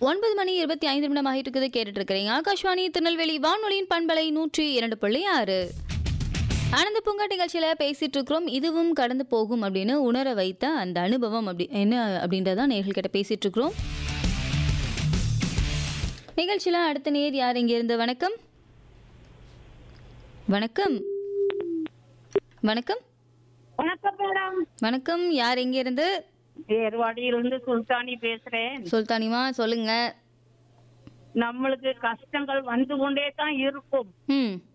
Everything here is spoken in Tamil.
ஒன்பது மணி இருபத்தி ஐந்து நிமிடம் ஆகிட்டு இருக்குது கேட்டுட்டு இருக்கிறீங்க ஆகாஷ்வாணி திருநெல்வேலி வானொலியின் பண்பலை நூற்றி இரண்டு புள்ளி ஆறு ஆனந்த பூங்கா நிகழ்ச்சியில பேசிட்டு இருக்கிறோம் இதுவும் கடந்து போகும் அப்படின்னு உணர வைத்த அந்த அனுபவம் அப்படி என்ன அப்படின்றதான் நேர்கள் கிட்ட பேசிட்டு இருக்கிறோம் நிகழ்ச்சியில அடுத்த நேர் யார் இங்க இருந்து வணக்கம் வணக்கம் வணக்கம் வணக்கம் மேடம் வணக்கம் யார் எங்க இருந்து ஏர்வாடியிலிருந்து சுல்தானி பேசுறேன் சுல்தானிமா சொல்லுங்க நம்மளுக்கு கஷ்டங்கள் வந்து கொண்டே தான் இருக்கும் ம்